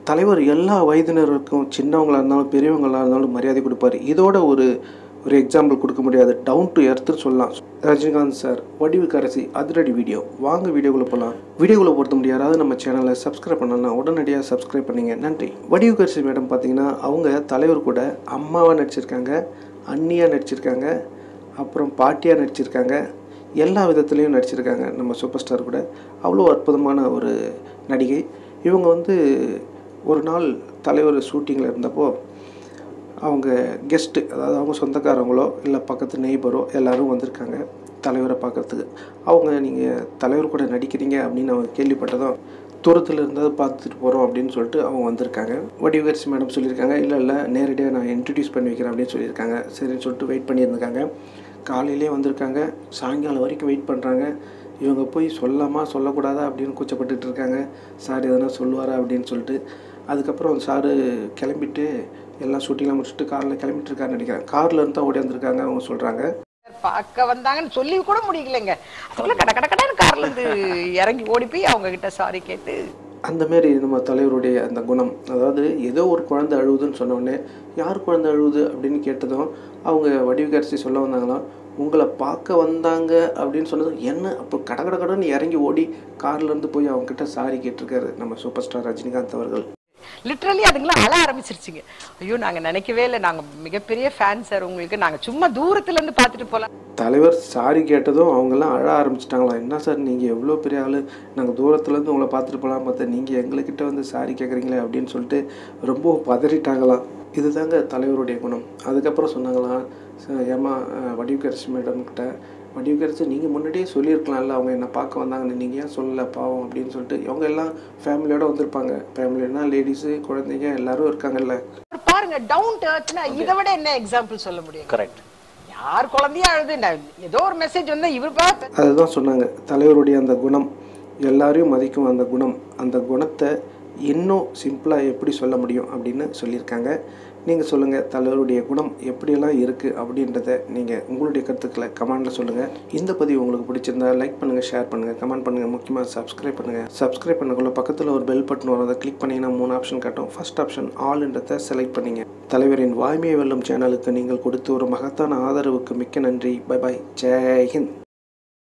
தலைவர் எல்லா வயதினருக்கும் சின்னவங்களாக இருந்தாலும் பெரியவங்களாக இருந்தாலும் மரியாதை கொடுப்பார் இதோட ஒரு ஒரு எக்ஸாம்பிள் கொடுக்க முடியாது டவுன் டு எர்த்துன்னு சொல்லலாம் ரஜினிகாந்த் சார் வடிவுக்கரசி அதிரடி வீடியோ வாங்க வீடியோக்குள்ளே போகலாம் வீடியோக்குள்ளே பொறுத்த முடியாத நம்ம சேனலை சப்ஸ்கிரைப் பண்ணலாம் உடனடியாக சப்ஸ்கிரைப் பண்ணீங்க நன்றி வடிவுக்கரசி மேடம் பார்த்தீங்கன்னா அவங்க தலைவர் கூட அம்மாவாக நடிச்சிருக்காங்க அண்ணியாக நடிச்சிருக்காங்க அப்புறம் பாட்டியாக நடிச்சிருக்காங்க எல்லா விதத்துலேயும் நடிச்சிருக்காங்க நம்ம சூப்பர் ஸ்டார் கூட அவ்வளோ அற்புதமான ஒரு நடிகை இவங்க வந்து ஒரு நாள் தலைவர் ஷூட்டிங்கில் இருந்தப்போ அவங்க கெஸ்ட்டு அதாவது அவங்க சொந்தக்காரங்களோ இல்லை பக்கத்து நெய்பரோ எல்லோரும் வந்திருக்காங்க தலைவரை பார்க்குறதுக்கு அவங்க நீங்கள் தலைவர் கூட நடிக்கிறீங்க அப்படின்னு அவங்க கேள்விப்பட்டதும் தூரத்தில் இருந்தால் பார்த்துட்டு போகிறோம் அப்படின்னு சொல்லிட்டு அவங்க வந்திருக்காங்க வடிவகரிசி மேடம் சொல்லியிருக்காங்க இல்லை இல்லை நேரடியாக நான் இன்ட்ரடியூஸ் பண்ணி வைக்கிறேன் அப்படின்னு சொல்லியிருக்காங்க சரின்னு சொல்லிட்டு வெயிட் பண்ணியிருந்திருக்காங்க காலையிலே வந்திருக்காங்க சாயங்காலம் வரைக்கும் வெயிட் பண்ணுறாங்க இவங்க போய் சொல்லாமா சொல்லக்கூடாதா அப்படின்னு கூச்சப்பட்டுட்டு இருக்காங்க சார் எதனா சொல்லுவாரா அப்படின்னு சொல்லிட்டு அதுக்கப்புறம் சாரு கிளம்பிட்டு எல்லாம் ஷூட்டிங்லாம் முடிச்சுட்டு காரில் கிளம்பிட்டு இருக்காருன்னு நினைக்கிறேன் காரில் இருந்து தான் ஓடி வந்திருக்காங்க அவங்க சொல்கிறாங்க பார்க்க வந்தாங்கன்னு சொல்லி கூட முடியலங்க அதுக்குள்ள கட கட கடன்னு கார்ல இருந்து இறங்கி ஓடி போய் அவங்க கிட்ட சாரி கேட்டு அந்த மாரி நம்ம தலைவருடைய அந்த குணம் அதாவது ஏதோ ஒரு குழந்தை அழுவுதுன்னு சொன்ன உடனே யார் குழந்தை அழுவுது அப்படின்னு கேட்டதும் அவங்க வடிவகரிசி சொல்ல வந்தாங்களாம் உங்களை பார்க்க வந்தாங்க அப்படின்னு சொன்னதும் என்ன அப்போ கட கட கடன்னு இறங்கி ஓடி கார்லேருந்து போய் அவங்க கிட்ட சாரி கேட்டிருக்காரு நம்ம சூப்பர் ஸ்டார் ரஜினிகாந்த் அவர்கள் லிட்ரலி அதுங்களாம் அழ ஆரம்பிச்சிருச்சுங்க ஐயோ நாங்க நினைக்கவே இல்லை நாங்க மிகப்பெரிய ஃபேன் சார் உங்களுக்கு நாங்க சும்மா தூரத்துல இருந்து பார்த்துட்டு போலாம் தலைவர் சாரி கேட்டதும் அவங்கெல்லாம் அழ ஆரம்பிச்சிட்டாங்களா என்ன சார் நீங்கள் எவ்வளோ பெரிய ஆள் நாங்கள் தூரத்துலேருந்து உங்களை பார்த்துட்டு போகலாம் பார்த்தா நீங்கள் எங்கள்கிட்ட வந்து சாரி கேட்குறீங்களே அப்படின்னு சொல்லிட்டு ரொம்ப பதறிட்டாங்களாம் இதுதாங்க தலைவருடைய குணம் அதுக்கப்புறம் சொன்னாங்களாம் "ச- ஏம்மா அஹ், வடிவுக்கரசி மேடம் கிட்ட வடிவுக்கரசி நீங்கள் முன்னாடியே சொல்லியிருக்கலாம்ல அவங்க என்னை பார்க்க வந்தாங்கன்னு நீங்கள் ஏன் சொல்லலை பாவம் அப்படின்னு சொல்லிட்டு இவங்க எல்லாம் ஃபேமிலியோட வந்திருப்பாங்க ஃபேமிலினா லேடிஸு குழந்தைங்க எல்லாரும் இருக்காங்கல்ல ஒரு பாருங்க டவுன் டர்ச்னா இதை விட என்ன எக்ஸாம்பிள் சொல்ல முடியும் கரெக்ட் யார் குழந்தையா அழுது நான் ஏதோ ஒரு மெசேஜ் வந்தா இவர் பார்த்து அதுதான் சொன்னாங்க தலைவருடைய அந்த குணம் எல்லாரையும் மதிக்கும் அந்த குணம் அந்த குணத்தை இன்னும் சிம்பிளாக எப்படி சொல்ல முடியும் அப்படின்னு சொல்லியிருக்காங்க நீங்கள் சொல்லுங்கள் தலைவருடைய குணம் எப்படியெல்லாம் இருக்குது அப்படின்றத நீங்கள் உங்களுடைய கருத்துக்களை கமெண்டில் சொல்லுங்கள் இந்த பதிவு உங்களுக்கு பிடிச்சிருந்தா லைக் பண்ணுங்கள் ஷேர் பண்ணுங்கள் கமெண்ட் பண்ணுங்கள் முக்கியமாக சப்ஸ்கிரைப் பண்ணுங்கள் சப்ஸ்கிரைப் பண்ணக்குள்ள பக்கத்தில் ஒரு பெல் பட்டன் வரும் அதை கிளிக் பண்ணிங்கன்னா மூணு ஆப்ஷன் காட்டும் ஃபர்ஸ்ட் ஆப்ஷன் ஆல்ன்றதை செலக்ட் பண்ணிங்க தலைவரின் வாய்மையை வெல்லும் சேனலுக்கு நீங்கள் கொடுத்து ஒரு மகத்தான ஆதரவுக்கு மிக்க நன்றி பை பாய் ஜெய் ஹிந்த்